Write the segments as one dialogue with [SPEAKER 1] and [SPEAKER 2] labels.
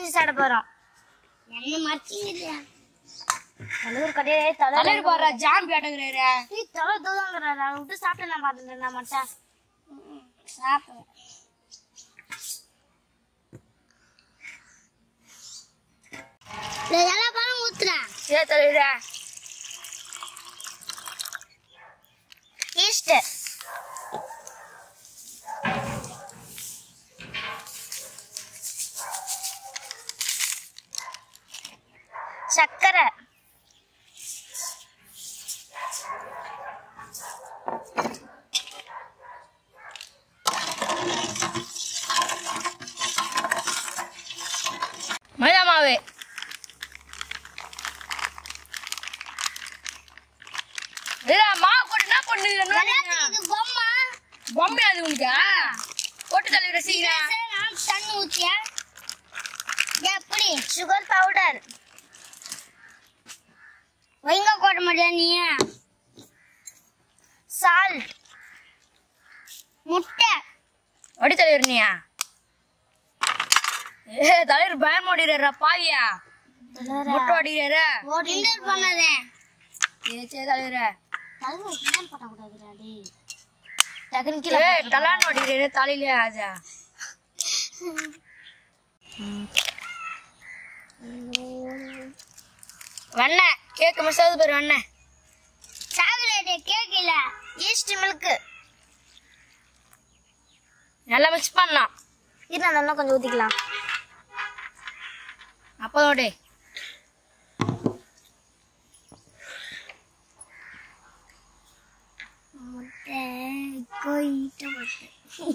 [SPEAKER 1] செஞ்சு சாப்பிட போறோம்
[SPEAKER 2] என்ன மறைச்சிக்கிறியா
[SPEAKER 1] தலைவர் கடையே தலை
[SPEAKER 3] தலைவர் பாரு ஜாம் கேட்டுக்கிறாரு
[SPEAKER 1] ஏய், தலை தோதாங்கிறாரு அதை விட்டு சாப்பிட்டு நான் பார்த்துட்டேன் நான் மட்டும்
[SPEAKER 2] சாப்பிடுவேன் எல்லா பழம் ஊத்துறா
[SPEAKER 3] சே தலைவரே
[SPEAKER 1] ஈஸ்டர் சக்கரை
[SPEAKER 3] மைதா மாவு இல்ல மாவு போட்டு என்ன பண்ணுங்க
[SPEAKER 2] இது பொம்மை
[SPEAKER 3] பொம்மை அது உனக்கு போட்டு தலைவர சீக்கிரம்
[SPEAKER 2] சரி, நான் தண்ணி ஊத்தியா எப்படி
[SPEAKER 1] சுகர் பவுடர்
[SPEAKER 2] வைங்க போட மாட்டியா நீ
[SPEAKER 1] சால்ட்
[SPEAKER 2] முட்டை
[SPEAKER 3] அடி தலைவர் நீயா ஏ தலைவர் பயம் ஓடிடுறா பாவியா முட்டை ஓடிடுற
[SPEAKER 2] கிண்டல் பண்ணதே
[SPEAKER 3] ஏ சே தலைவர
[SPEAKER 1] தலைவர் கிண்டல் பண்ணக்கூடாதுடா டேய் டக்குனு
[SPEAKER 3] ஏ
[SPEAKER 1] கீழே
[SPEAKER 3] தலான்னு ஓடிடுற தலையிலே ஆஜா வெண்ணெய் கேக்கு மசாது பேர் வெண்ணெய்
[SPEAKER 2] சாக்லேட் கேக் இல்ல
[SPEAKER 1] ஈஸ்ட் மில்க்கு
[SPEAKER 3] நல்லா மிக்ஸ் பண்ணலாம்
[SPEAKER 1] இது நான் இன்னும் கொஞ்சம் ஊற்றிக்கலாம்
[SPEAKER 3] அப்போதோடே
[SPEAKER 2] முட்டை கோயிட்டு முட்டை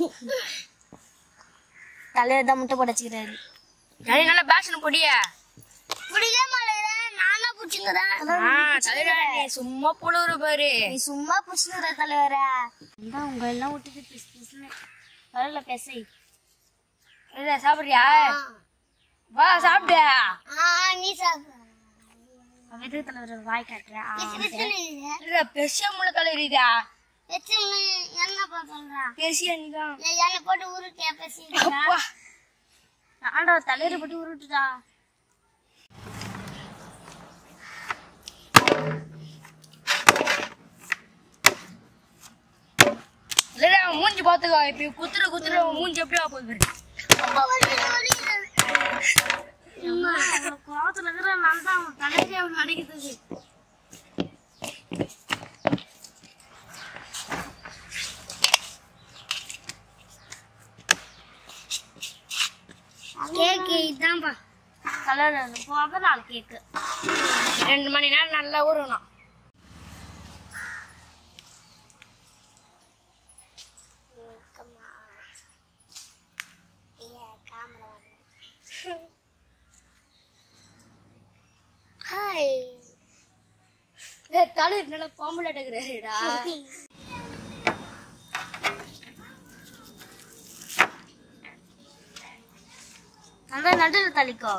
[SPEAKER 1] தலைவர் தான் முட்டை போட்டு வச்சுக்கிறாரு
[SPEAKER 3] சரி நல்லா பேஷன் பொடியா
[SPEAKER 2] பிடிக்க மாட்டேங்கிறேன் நானா பிடிச்சிங்கிறேன்
[SPEAKER 3] ஆ தலைவரே நீ சும்மா புழுவுற பாரு
[SPEAKER 1] நீ சும்மா புடிச்சுக்கிற தலைவரா இந்த உங்க எல்லாம் விட்டுட்டு பிஸ் பிஸ்னு வரல பேசை
[SPEAKER 3] இல்ல சாப்பிடுறியா வா சாப்பிடு
[SPEAKER 2] ஆ நீ சாப்பிடு
[SPEAKER 1] வெற்றி தலைவர் வாய் காட்டுறேன்
[SPEAKER 2] பிசு பிசுன்னு இது.
[SPEAKER 3] இல்ல பெருசா முள்ள தலைவரிதா
[SPEAKER 2] வச்சுன்னு என்னப்பா சொல்றான்
[SPEAKER 3] பெருசியா நீதான்
[SPEAKER 2] எண்ணெய் போட்டு உருட்டியா பேசிக்கிறா
[SPEAKER 3] அப்பா
[SPEAKER 1] ஆண்டா தலைவர் போட்டு உருட்டுடா
[SPEAKER 3] இல்ல அவன் மூஞ்சி பாத்துக்கோ இப்ப குத்துற குத்துற அவன் மூஞ்சி எப்படியா போகுது பாரு
[SPEAKER 1] கோவத்துல இருக்கிற நான் தான் அவன் தலைவரே அவன் அடிக்கிறது
[SPEAKER 2] கேக்கு இதான்ப்பா
[SPEAKER 1] கலர் போக நாலு கேக்கு
[SPEAKER 3] ரெண்டு மணி நேரம் நல்லா ஊறணும்
[SPEAKER 2] ஹாய்
[SPEAKER 3] ஏய், தலைவர் நல்லா பாம்புல எடுக்கிறாருடா
[SPEAKER 1] அந்த நடுவில் தளிக்கோ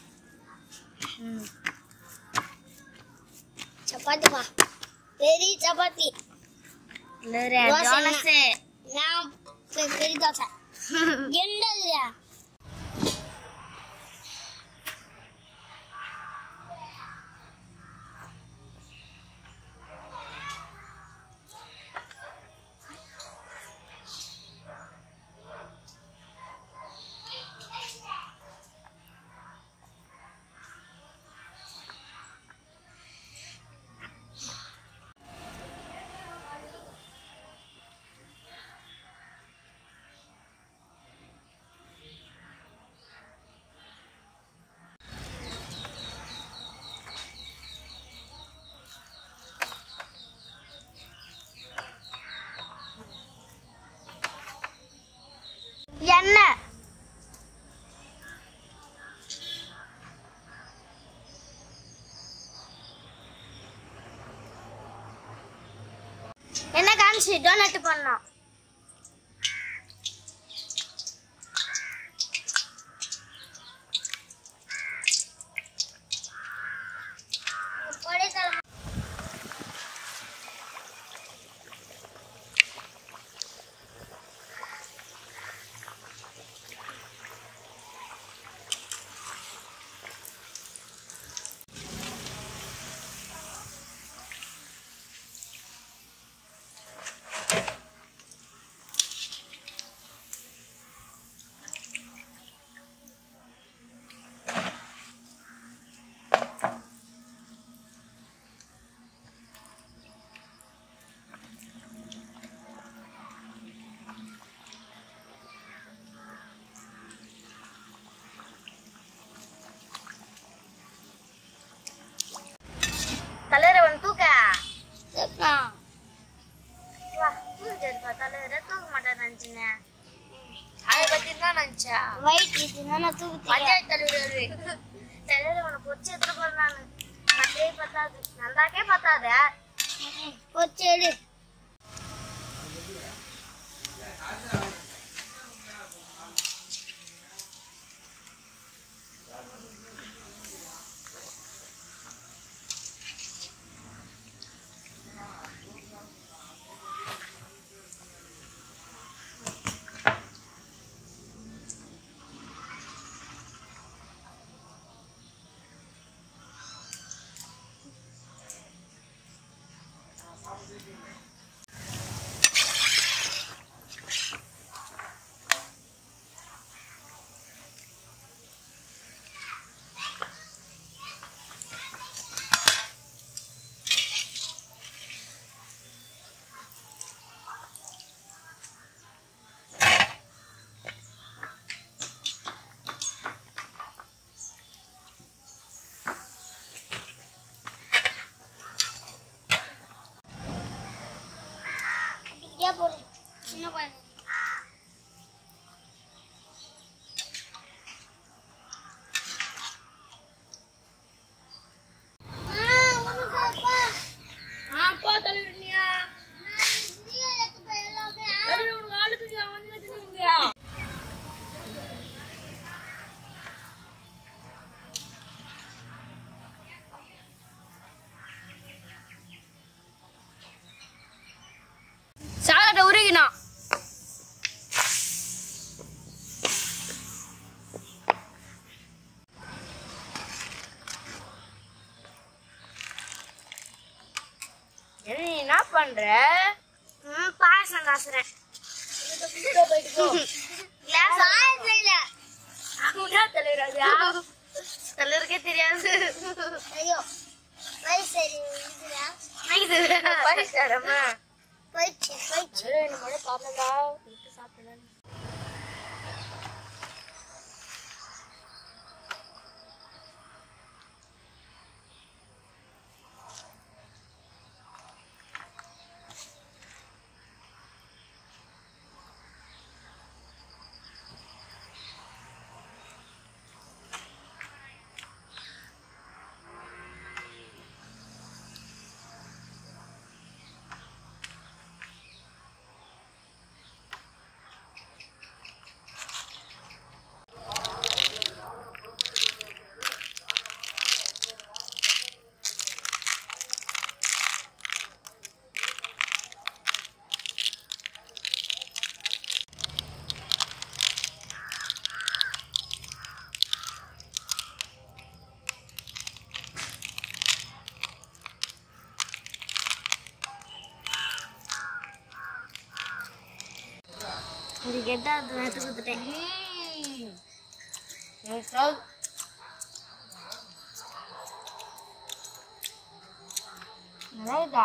[SPEAKER 2] சப்பாத்திப்பா பெரிய சப்பாத்தி
[SPEAKER 1] இல்லைரே
[SPEAKER 2] தோசை
[SPEAKER 1] ஜோனஸு
[SPEAKER 2] நான் பெ- பெரிய தோசை என்னதுயா
[SPEAKER 1] எண்ணெய் என்ன காமிச்சு டோனட் பண்ணோம்
[SPEAKER 2] கொடைக்கானல்
[SPEAKER 3] நினைச்சா
[SPEAKER 2] வயிற்று இதுன்னா நான் தூக்கு தெரியாது
[SPEAKER 3] பஞ்சாயத்து தலைவர்
[SPEAKER 1] தலைவர் உன்னை பொச்சு எடுத்துட்டு போறேன் நானு பத்தே பத்தாது நந்தாக்கே பத்தாத
[SPEAKER 2] கொச்சு எடு ஏன் போடு சின்ன குழந்தை ஆ, உனக்கு அப்பா.
[SPEAKER 3] ஆப்பா தலைவர் நீயா
[SPEAKER 2] நான் இங்கேயே எடுத்து போய் எல்லாமே.
[SPEAKER 3] தலைவர் உனக்கு ஆளுக்கு வந்து வச்சுருக்கீங்க சாகட்ட உருகினா என்ன பண்ற
[SPEAKER 1] ம் பாயசம் காசுறேன்
[SPEAKER 2] பாயசம் இல்ல.
[SPEAKER 3] தலைவர் அது
[SPEAKER 1] தலைவருக்கே தெரியாது
[SPEAKER 2] ஐயோ வயசு சரி இருக்குதா?
[SPEAKER 3] பரிசாரமா
[SPEAKER 2] போயிடுச்சு போயிடுச்சு
[SPEAKER 3] நம்மளோட சாப்பிடா விட்டு சாப்பிடலாம்
[SPEAKER 1] இது கெட்டா அது எடுத்து கொடுத்துட்டேன்
[SPEAKER 3] நல்லதா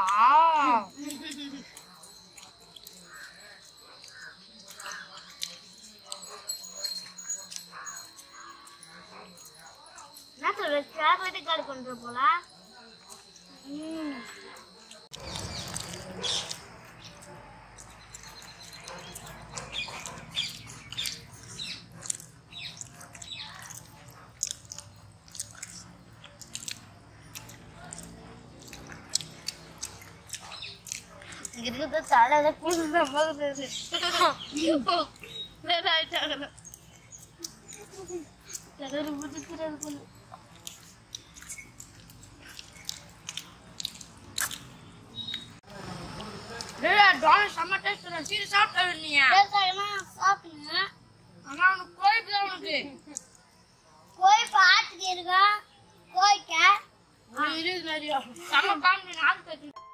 [SPEAKER 1] என்ன சொல்ற சாக்லேட்டே காலி பண்ற போல இங்க இருக்கிறது தலை ஏதோ குளிர்ந்த போகுது தலைவர் புடிக்கிறது போல
[SPEAKER 3] டான் செம்ம டேஸ்ட் சீரி சாப்பிட்டு நீயா
[SPEAKER 2] விவசாயமா சாப்பிடுங்க
[SPEAKER 3] ஆனா உனக்கு கோயிலுக்கு தான் உனக்கு
[SPEAKER 2] கோழி பாத்துக்கு இருக்கா கோழிக்க
[SPEAKER 3] ஒரு இருபது நிறைய செம்ம காமெடி நாக்கு